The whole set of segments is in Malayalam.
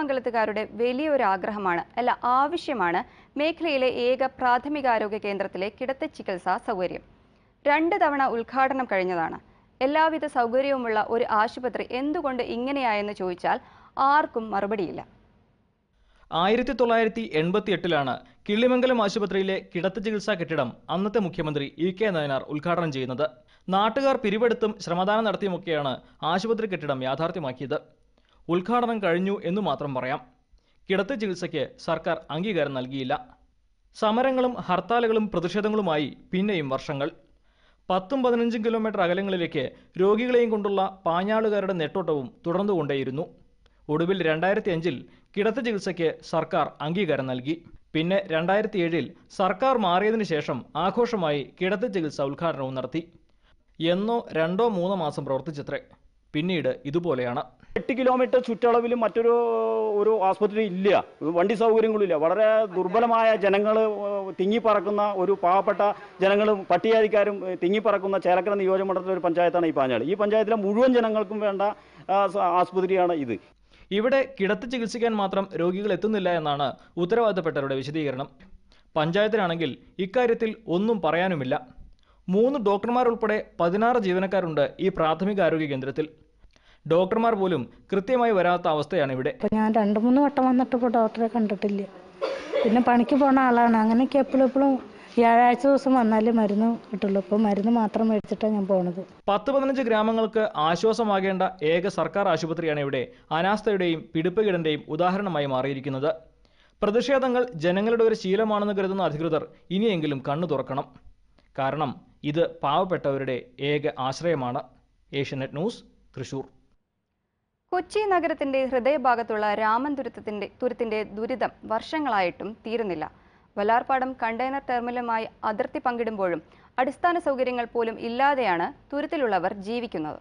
കിള്ളിമംഗലത്തുകാരുടെ വലിയൊരു ആഗ്രഹമാണ് അല്ല ആവശ്യമാണ് മേഖലയിലെ ഏക പ്രാഥമികാരോഗ്യ കേന്ദ്രത്തിലെ കിടത്തി ചികിത്സാ സൗകര്യം രണ്ട് തവണ ഉദ്ഘാടനം കഴിഞ്ഞതാണ് എല്ലാവിധ സൗകര്യവുമുള്ള ഒരു ആശുപത്രി എന്തുകൊണ്ട് ഇങ്ങനെയായെന്ന് ചോദിച്ചാൽ ആർക്കും മറുപടിയില്ല ആയിരത്തി തൊള്ളായിരത്തി എൺപത്തി എട്ടിലാണ് കിള്ളിമംഗലം ആശുപത്രിയിലെ കിടത്തി ചികിത്സാ കെട്ടിടം അന്നത്തെ മുഖ്യമന്ത്രി ഇ കെ നയനാർ ഉദ്ഘാടനം ചെയ്യുന്നത് നാട്ടുകാർ പിരിവെടുത്തും ശ്രമദാനം നടത്തിയുമൊക്കെയാണ് ആശുപത്രി കെട്ടിടം യാഥാർത്ഥ്യമാക്കിയത് ഉദ്ഘാടനം കഴിഞ്ഞു എന്നു മാത്രം പറയാം കിടത്തി ചികിത്സയ്ക്ക് സർക്കാർ അംഗീകാരം നൽകിയില്ല സമരങ്ങളും ഹർത്താലുകളും പ്രതിഷേധങ്ങളുമായി പിന്നെയും വർഷങ്ങൾ പത്തും പതിനഞ്ചും കിലോമീറ്റർ അകലങ്ങളിലേക്ക് രോഗികളെയും കൊണ്ടുള്ള പാഞ്ഞാളുകാരുടെ നെട്ടോട്ടവും തുടർന്നുകൊണ്ടേയിരുന്നു ഒടുവിൽ രണ്ടായിരത്തി അഞ്ചിൽ കിടത്തി ചികിത്സയ്ക്ക് സർക്കാർ അംഗീകാരം നൽകി പിന്നെ രണ്ടായിരത്തി ഏഴിൽ സർക്കാർ മാറിയതിനു ശേഷം ആഘോഷമായി കിടത്തി ചികിത്സ ഉദ്ഘാടനവും നടത്തി എന്നോ രണ്ടോ മൂന്നോ മാസം പ്രവർത്തിച്ചത്രേ പിന്നീട് ഇതുപോലെയാണ് എട്ട് കിലോമീറ്റർ ചുറ്റളവിൽ മറ്റൊരു ഒരു ആസ്പത്രി ഇല്ല വണ്ടി സൗകര്യങ്ങളില്ല വളരെ ദുർബലമായ ജനങ്ങൾ തിങ്ങിപ്പറക്കുന്ന ഒരു പാവപ്പെട്ട ജനങ്ങളും പട്ടികജാതിക്കാരും ഏഹ്, തിങ്ങിപ്പറക്കുന്ന ചേലക്കര നിയോജകമണ്ഡലത്തിലെ ഒരു പഞ്ചായത്താണ് ഈ പാഞ്ഞാളി ഈ പഞ്ചായത്തിലെ മുഴുവൻ ജനങ്ങൾക്കും വേണ്ട ആ, സ- ആസ്പത്രിയാണ് ഇത് ഇവിടെ കിടത്തി ചികിത്സിക്കാൻ മാത്രം രോഗികൾ എത്തുന്നില്ല എന്നാണ് ഉത്തരവാദിത്തപ്പെട്ടവരുടെ വിശദീകരണം പഞ്ചായത്തിനാണെങ്കിൽ ഇക്കാര്യത്തിൽ ഒന്നും പറയാനുമില്ല മൂന്ന് ഡോക്ടർമാരുൾപ്പെടെ പതിനാറ് ജീവനക്കാരുണ്ട് ഈ പ്രാഥമിക ആരോഗ്യ കേന്ദ്രത്തിൽ ഡോക്ടർമാർ പോലും കൃത്യമായി വരാത്ത അവസ്ഥയാണ് ഇവിടെ അപ്പോൾ ഞാൻ രണ്ട് മൂന്ന് വട്ടം വന്നിട്ട് ഇപ്പോൾ ഡോക്ടറെ കണ്ടിട്ടില്ല പിന്നെ പണിക്ക് പോണ ആളാണ് അങ്ങനെയൊക്കെ എപ്പോഴും എപ്പോഴും വ്യാഴാഴ്ച ദിവസം വന്നാലേ മരുന്ന് കിട്ടുള്ളൂ ഇപ്പോൾ മരുന്ന് മാത്രം മേടിച്ചിട്ടാണ് ഞാൻ പോണത് പത്ത് പതിനഞ്ച് ഗ്രാമങ്ങൾക്ക് ആശ്വാസമാകേണ്ട ഏക സർക്കാർ ആശുപത്രിയാണ് ഇവിടെ അനാസ്ഥയുടെയും പിടിപ്പുകിടന്റെയും ഉദാഹരണമായി മാറിയിരിക്കുന്നത് പ്രതിഷേധങ്ങൾ ജനങ്ങളുടെ ഒരു ശീലമാണെന്ന് കരുതുന്ന അധികൃതർ ഇനിയെങ്കിലും കണ്ണു തുറക്കണം കാരണം ഇത് പാവപ്പെട്ടവരുടെ ഏക ആശ്രയമാണ് ഏഷ്യനെറ്റ് ന്യൂസ് തൃശൂർ കൊച്ചി നഗരത്തിന്റെ ഹൃദയഭാഗത്തുള്ള രാമൻ ദുരിതത്തിന്റെ തുരുത്തിന്റെ ദുരിതം വർഷങ്ങളായിട്ടും തീരുന്നില്ല വലാർപാടം കണ്ടെയ്നർ ടെർമിനലുമായി അതിർത്തി പങ്കിടുമ്പോഴും അടിസ്ഥാന സൗകര്യങ്ങൾ പോലും ഇല്ലാതെയാണ് തുരുത്തിലുള്ളവർ ജീവിക്കുന്നത്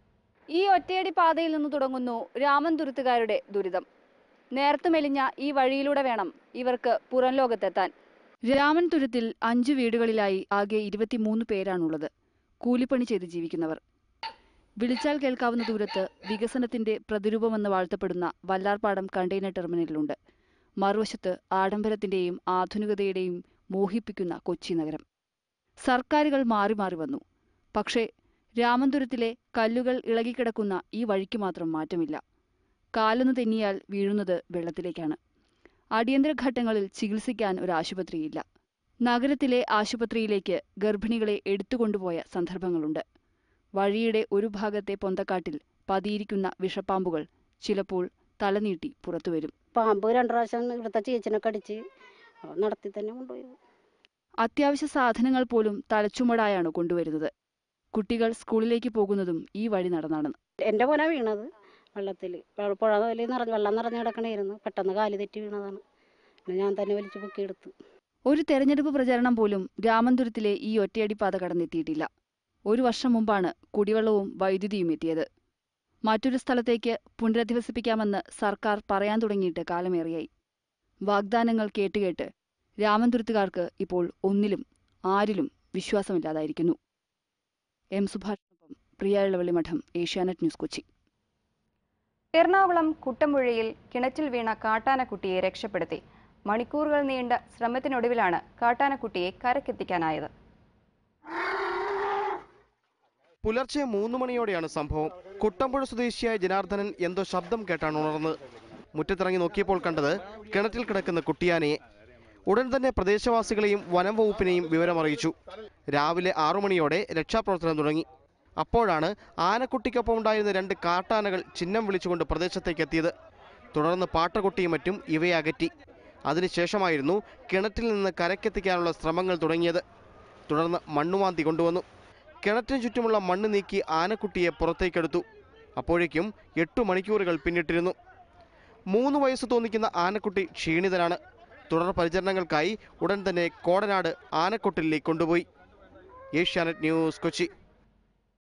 ഈ ഒറ്റയടി പാതയിൽ നിന്ന് തുടങ്ങുന്നു രാമൻ തുരുത്തുകാരുടെ ദുരിതം നേർത്തു മെലിഞ്ഞ ഈ വഴിയിലൂടെ വേണം ഇവർക്ക് പുറം ലോകത്തെത്താൻ രാമൻ തുരുത്തിൽ അഞ്ചു വീടുകളിലായി ആകെ ഇരുപത്തിമൂന്ന് പേരാണുള്ളത് കൂലിപ്പണി ചെയ്ത് ജീവിക്കുന്നവർ വിളിച്ചാൽ കേൾക്കാവുന്ന ദൂരത്ത് വികസനത്തിന്റെ പ്രതിരൂപമെന്ന് വാഴ്ത്തപ്പെടുന്ന വല്ലാർപാടം കണ്ടെയ്നർ ടെർമിനലുണ്ട് മറുവശത്ത് ആഡംബരത്തിന്റെയും ആധുനികതയുടെയും മോഹിപ്പിക്കുന്ന കൊച്ചി നഗരം സർക്കാരുകൾ മാറി മാറി വന്നു പക്ഷേ രാമന്തുരത്തിലെ കല്ലുകൾ ഇളകിക്കിടക്കുന്ന ഈ വഴിക്ക് മാത്രം മാറ്റമില്ല കാലൊന്ന് തെന്നിയാൽ വീഴുന്നത് വെള്ളത്തിലേക്കാണ് അടിയന്തര ഘട്ടങ്ങളിൽ ചികിത്സിക്കാൻ ഒരു ആശുപത്രിയില്ല നഗരത്തിലെ ആശുപത്രിയിലേക്ക് ഗർഭിണികളെ എടുത്തുകൊണ്ടുപോയ സന്ദർഭങ്ങളുണ്ട് വഴിയുടെ ഒരു ഭാഗത്തെ പൊന്തക്കാട്ടിൽ പതിയിരിക്കുന്ന വിഷപ്പാമ്പുകൾ ചിലപ്പോൾ തലനീട്ടി പുറത്തുവരും പാമ്പ് രണ്ടു പ്രാവശ്യം ഇവിടുത്തെ ചേച്ചിനെ കടിച്ച് നടത്തി തന്നെ കൊണ്ടുപോയി അത്യാവശ്യ സാധനങ്ങൾ പോലും തലച്ചുമടായാണ് കൊണ്ടുവരുന്നത് കുട്ടികൾ സ്കൂളിലേക്ക് പോകുന്നതും ഈ വഴി നടന്നാണ് എൻ്റെ പോലെ വീണത് വെള്ളത്തിൽ പുഴ പോലെ നിറഞ്ഞ് വെള്ളം നിറഞ്ഞ് കിടക്കണായിരുന്നു പെട്ടെന്ന് കാല് തെറ്റി വീണതാണ് പിന്നെ ഞാൻ തന്നെ വലിച്ചു പൊക്കിയെടുത്തു ഒരു തെരഞ്ഞെടുപ്പ് പ്രചരണം പോലും രാമന്തുരത്തിലെ ഈ ഒറ്റയടി പാത കടന്നെത്തിയിട്ടില്ല ഒരു വർഷം മുമ്പാണ് കുടിവെള്ളവും വൈദ്യുതിയും എത്തിയത് മറ്റൊരു സ്ഥലത്തേക്ക് പുനരധിവസിപ്പിക്കാമെന്ന് സർക്കാർ പറയാൻ തുടങ്ങിയിട്ട് കാലമേറെയായി വാഗ്ദാനങ്ങൾ കേട്ടുകേട്ട് രാമന്തുരത്തുകാർക്ക് ഇപ്പോൾ ഒന്നിലും ആരിലും വിശ്വാസമില്ലാതായിരിക്കുന്നു എം സുഭാഷിനൊപ്പം പ്രിയ ഇളവള്ളി മഠം ഏഷ്യാനെറ്റ് ന്യൂസ് കൊച്ചി എറണാകുളം കുട്ടമ്പുഴയിൽ കിണറ്റിൽ വീണ കാട്ടാനക്കുട്ടിയെ രക്ഷപ്പെടുത്തി മണിക്കൂറുകൾ നീണ്ട ശ്രമത്തിനൊടുവിലാണ് കാട്ടാനക്കുട്ടിയെ കരക്കെത്തിക്കാനായത് പുലർച്ചെ മൂന്ന് മണിയോടെയാണ് സംഭവം കുട്ടമ്പുഴ സ്വദേശിയായ ജനാർദ്ദനൻ എന്തോ ശബ്ദം കേട്ടാണ് ഉണർന്നത് മുറ്റത്തിറങ്ങി നോക്കിയപ്പോൾ കണ്ടത് കിണറ്റിൽ കിടക്കുന്ന കുട്ടിയാനയെ ഉടൻ തന്നെ പ്രദേശവാസികളെയും വനം വകുപ്പിനെയും വിവരമറിയിച്ചു രാവിലെ ആറു മണിയോടെ രക്ഷാപ്രവർത്തനം തുടങ്ങി അപ്പോഴാണ് ആനക്കുട്ടിക്കൊപ്പം ഉണ്ടായിരുന്ന രണ്ട് കാട്ടാനകൾ ചിഹ്നം വിളിച്ചുകൊണ്ട് പ്രദേശത്തേക്ക് എത്തിയത് തുടർന്ന് പാട്ടക്കുട്ടിയും മറ്റും ഇവയെ അകറ്റി അതിനുശേഷമായിരുന്നു കിണറ്റിൽ നിന്ന് കരക്കെത്തിക്കാനുള്ള ശ്രമങ്ങൾ തുടങ്ങിയത് തുടർന്ന് മണ്ണുമാന്തി കൊണ്ടുവന്നു കിണറ്റിന് ചുറ്റുമുള്ള മണ്ണ് നീക്കി ആനക്കുട്ടിയെ പുറത്തേക്കെടുത്തു അപ്പോഴേക്കും എട്ടു മണിക്കൂറുകൾ പിന്നിട്ടിരുന്നു മൂന്ന് വയസ്സ് തോന്നിക്കുന്ന ആനക്കുട്ടി ക്ഷീണിതനാണ് തുടർ പരിചരണങ്ങൾക്കായി ഉടൻ തന്നെ കോടനാട് ആനക്കൊട്ടിലേക്ക് കൊണ്ടുപോയി ഏഷ്യാനെറ്റ് ന്യൂസ് കൊച്ചി